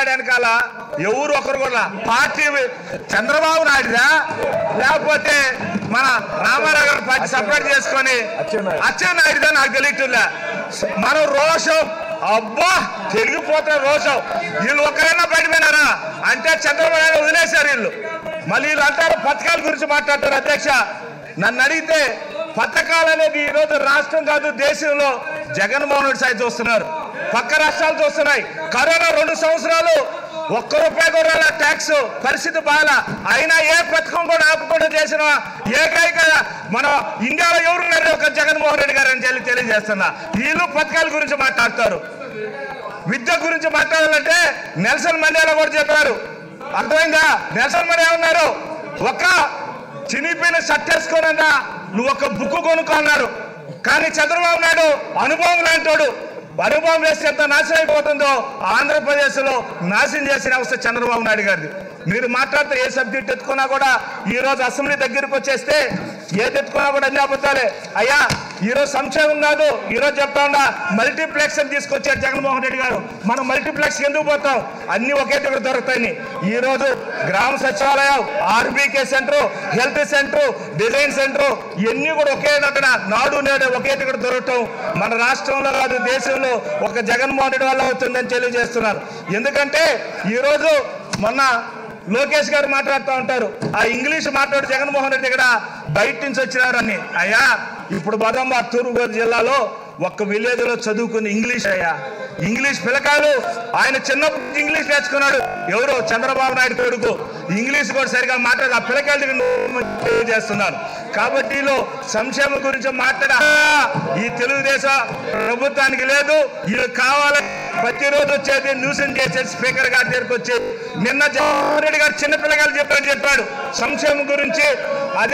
నాయుడు వెనకాల ఎవరు ఒకరు కూడా పార్టీ చంద్రబాబు నాయుడుదా లేకపోతే మన రామారావు గారు పార్టీ సపరేట్ చేసుకొని అచ్చెన్నాయుడు. అచ్చెన్నాయుడుదా నాకు తెలియట్లే మనం రోషం అబ్బా తిరిగిపోతున్న రోషం వీళ్ళు ఒక్కరైనా బయటపోయినారా అంటే చంద్రబాబు నాయుడు వదిలేశారు వీళ్ళు మళ్ళీ వీళ్ళు అంటారు పథకాల గురించి మాట్లాడతారు అధ్యక్ష నన్ను అడిగితే పథకాలు అనేది ఈరోజు రాష్ట్రం కాదు దేశంలో జగన్మోహన్ రెడ్డి సాయి చూస్తున్నారు పక్క రాష్ట్రాలు చూస్తున్నాయి కరోనా రెండు సంవత్సరాలు ఒక్క రూపాయి కూడా ట్యాక్స్ పరిస్థితి బాగా అయినా ఏ పథకం కూడా ఆపకుండా చేసిన ఏకైక మన ఇండియాలో ఎవరున్నారు ఒక జగన్మోహన్ రెడ్డి గారు అని చెప్పి తెలియజేస్తున్నా వీళ్ళు పథకాల గురించి మాట్లాడతారు విద్య గురించి మాట్లాడాలంటే నెల్సన్ మండేలా కూడా చెప్పారు అర్థమైందా నెల్సన్ మండే ఉన్నారు ఒక చినిపోయిన షర్ట్ వేసుకోనన్నా నువ్వు ఒక బుక్ కొనుక్కున్నారు కానీ చంద్రబాబు నాయుడు అనుభవం లాంటోడు అనుభవం వేస్తే ఎంత నాశనం అయిపోతుందో ఆంధ్రప్రదేశ్ లో నాశనం చేసిన అవస్థ చంద్రబాబు నాయుడు గారిది మీరు మాట్లాడితే ఏ సబ్జెక్ట్ ఎత్తుకున్నా కూడా ఈ రోజు అసెంబ్లీ దగ్గరికి వచ్చేస్తే ఏది ఎత్తుకున్నా కూడా అన్ని అబద్ధాలే అయ్యా ఈ రోజు సంక్షేమం కాదు ఈ రోజు చెప్తా ఉన్నా మల్టీప్లెక్స్ అని తీసుకొచ్చారు జగన్మోహన్ రెడ్డి గారు మనం మల్టీప్లెక్స్ ఎందుకు పోతాం అన్ని ఒకే దగ్గర దొరుకుతాయి ఈ రోజు గ్రామ సచివాలయం RBK centre health centre design centre ఇవన్నీ కూడా ఒకే దగ్గర నాడు నేడు ఒకే దగ్గర దొరకటం మన రాష్ట్రంలో కాదు దేశంలో ఒక జగన్మోహన్ రెడ్డి వల్ల అవుతుందని తెలియజేస్తున్నారు ఎందుకంటే ఈ రోజు మొన్న లోకేష్ గారు మాట్లాడుతూ ఉంటారు ఆ ఇంగ్లీష్ మాట్లాడు జగన్మోహన్ రెడ్డి ఇక్కడ బయట నుంచి వచ్చినారని అయ్యా ఇప్పుడు బదంబా తూర్పుగోదావరి జిల్లాలో ఒక్క విలేజ్ లో చదువుకుని ఇంగ్లీష్ అయ్యా ఇంగ్లీష్ పిల్లకాయలు ఆయన చిన్నప్పుడు నుంచి ఇంగ్లీష్ నేర్చుకున్నాడు ఎవరు చంద్రబాబు నాయుడు కొడుకు ఇంగ్లీష్ కూడా సరిగా మాట్లాడి ఆ పిల్లకాయల దగ్గర చేస్తున్నారు కాబట్టి వీళ్ళు సంక్షేమం గురించి మాట్లాడ ఈ తెలుగుదేశం ప్రభుత్వానికి లేదు వీళ్ళు కావాలని ప్రతిరోజు వచ్చేది న్యూసెన్స్ చేసేది స్పీకర్ గారి దగ్గరికి వచ్చి నిన్న జగన్మోహన్ రెడ్డి గారు చిన్న పిల్లగాలు చెప్పాడు చెప్పాడు సంక్షేమం గురించి అదే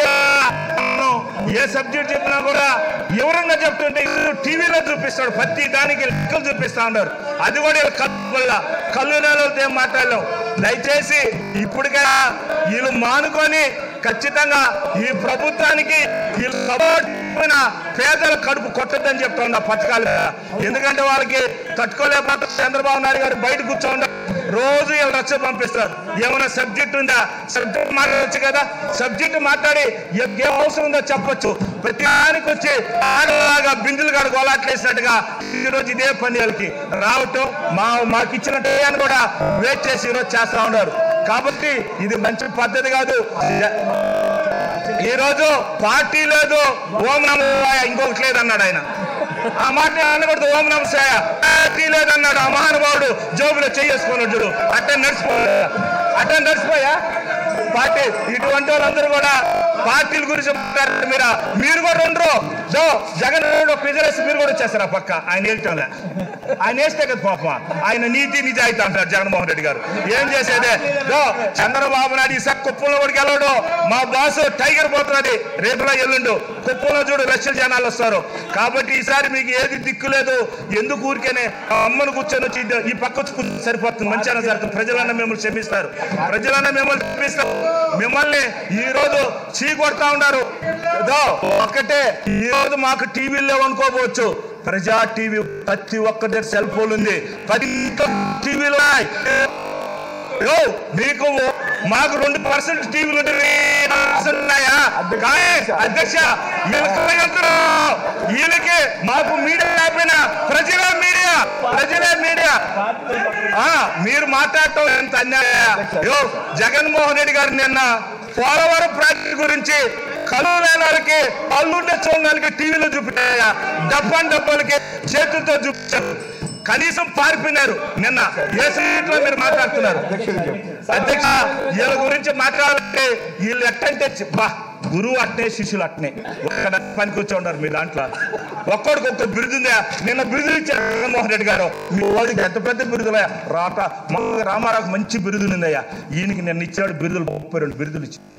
మనం ఏ సబ్జెక్ట్ చెప్పినా కూడా వివరంగా చెప్తుంటే వీళ్ళు టీవీలో చూపిస్తాడు ప్రతి దానికి లెక్కలు చూపిస్తా ఉన్నారు అది కూడా వీళ్ళు కళ్ళు వల్ల కళ్ళు నెలలతో ఏం మాట్లాడలేం దయచేసి ఇప్పటికైనా వీళ్ళు మానుకొని ఖచ్చితంగా ఈ ప్రభుత్వానికి వీళ్ళు సపోర్ట్ పేదల కడుపు కొట్టద్దని చెప్తున్నా పథకాలు మీద. ఎందుకంటే వాళ్ళకి తట్టుకోలేకపోతే చంద్రబాబు నాయుడు గారు బయట కూర్చోండి రోజు వీళ్ళు రచ్చ పంపిస్తారు ఏమైనా సబ్జెక్ట్ ఉందా సబ్జెక్ట్ మాట్లాడచ్చు కదా సబ్జెక్ట్ మాట్లాడి ఏ- ఏం అవసరం ఉందో చెప్పొచ్చు ప్రతి దానికి వచ్చి ఆడలాగా బిందులు కాడ గోలాట్లేసినట్టుగా ఈ రోజు ఇదే పని వాళ్ళకి రావటం మా మాకు ఇచ్చిన టయాన్ని కూడా వెయిట్ చేసి ఈరోజు చేస్తా ఉన్నారు కాబట్టి ఇది మంచి పద్ధతి కాదు ఈ రోజు పార్టీ లేదు ఓం నమ శివాయ ఇంకొకటి లేదన్నాడు ఆయన ఆ మాట అనకూడదు ఓం నమ శివాయ పార్టీ లేదన్నాడు ఆ మహానుభావుడు జోబులో చేసుకున్నాడు చూడు అట్టే నడిచిపోయా అట్టే నడిచిపోయా పార్టీ ఇటువంటి వాళ్ళందరూ కూడా పార్టీల గురించి మాట్లాడారు మీరు మీరు కూడా ఉండరు జో జగన్ ప్రిజరేసి మీరు కూడా వచ్చేస్తారు ఆ పక్క ఆయన వేయటంలే ఆయన వేస్తే కదా పాపం ఆయన నీతి నిజాయితీ అంటారు జగన్మోహన్ రెడ్డి గారు ఏం చేసేదే జో చంద్రబాబు నాయుడు ఈసారి కుప్పంలో కూడా గెలవడు మా బాసు టైగర్ పోతున్నది రేపులో ఎల్లుండు కుప్పంలో చూడు లక్షల జనాలు వస్తారు కాబట్టి ఈసారి మీకు ఏది దిక్కు లేదు ఎందుకు ఊరికేనే ఆ అమ్మను కూర్చొని వచ్చి ఇద్ద- ఈ పక్క వచ్చి కూర్చొని సరిపోతుంది మంచిగా జరుగుతుంది ప్రజలన్న మిమ్మల్ని క్షమిస్తారు ప్రజలన్న మిమ్మల్ని క్షమిస్తారు మిమ్మల్ని ఈ రోజు చీ కొడతా ఉన్నారు ఏదో ఒక్కటే ఈ రోజు మాకు టీవీలు లేవు అనుకోవచ్చు ప్రజా టీవీ ప్రతి ఒక్కరి సెల్ ఫోన్ ఉంది ప్రతి టీవీలు ఉన్నాయి యో, మీకు మాకు రెండు పర్సెంట్ టీవీలు ఉంటే ఉన్నాయా కానీ అధ్యక్ష వీళ్ళకి వెళ్తున్నారు. వీళ్ళకి మాకు మీడియా లేకపోయినా ప్రజలే మీడియా ప్రజలే మీడియా ఆ, మీరు మాట్లాడటం ఎంత అన్యాయం యో జగన్మోహన్ రెడ్డి గారు నిన్న పోలవరం ప్రాజెక్ట్ గురించి కళ్ళు లేని వాళ్ళకి కళ్ళుండే చూడడానికి టీవీలో చూపించాయా డబ్బాన్ డబ్బాలకి చేతులతో చూపించారు కనీసం పారిపోయినారు నిన్న ఏ సబ్జెక్ట్లో మీరు మాట్లాడుతున్నారు అధ్యక్ష వీళ్ళ గురించి మాట్లాడాలంటే వీళ్ళు ఎట్టంటే చి- బా గురువు అట్నే శిష్యులు అట్నే ఒక్కడ పని కూర్చోండారు మీ దాంట్లో ఒక్కడికి ఒక్క బిరుదుందా నిన్న బిరుదులు ఇచ్చారు జగన్మోహన్ రెడ్డి గారు మీ వాళ్ళకి ఎంత పెద్ద బిరుదులే రాట మా రామారావుకి మంచి బిరుదులు ఉందయ్యా ఈయనకి నిన్న ఇచ్చాడు బిరుదులు ముప్పై రెండు బిరుదులు ఇచ్చి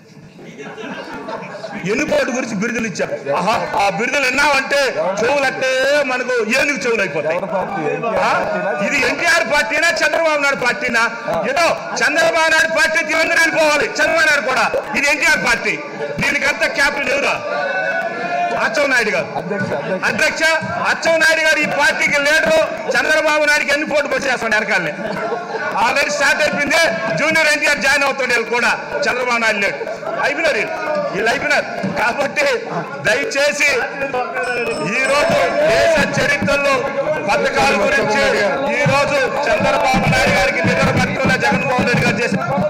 ఎన్నుకోటి గురించి బిరుదులు ఇచ్చారు ఆహా ఆ బిరుదులు విన్నామంటే చెవులు అంటే మనకు ఏనుగు చెవులు అయిపోతాయి ఎవరి పార్టీ ఆ? ఇది ఎన్టీఆర్ పార్టీనా చంద్రబాబు నాయుడు పార్టీనా ఏదో చంద్రబాబు నాయుడు పార్టీ తెలంగాణ పోవాలి చంద్రబాబు నాయుడు కూడా ఇది ఎన్టీఆర్ పార్టీ దీనికంతా క్యాప్టెన్ ఎవరు అచ్చవ్ నాయుడు గారు అధ్యక్ష అధ్యక్ష అధ్యక్ష అచ్చవ్ నాయుడు గారు ఈ పార్టీకి లీడరు చంద్రబాబు నాయుడుకి ఎన్ని పోటీ వచ్చేస్తాడు వెనకాలనే ఆల్రెడీ స్టార్ట్ అయిపోయింది జూనియర్ ఎన్టీఆర్ జాయిన్ అవుతాడు వీళ్ళు కూడా చంద్రబాబు నాయుడు లేడు అయిపోయినారు వీళ్ళు వీళ్ళు అయిపోయినారు కాబట్టి దయచేసి ఈ రోజు దేశ చరిత్రలో పథకాల గురించి ఈ రోజు చంద్రబాబు నాయుడు గారికి నిద్ర పట్టుకున్న జగన్మోహన్ రెడ్డి గారు చేసిన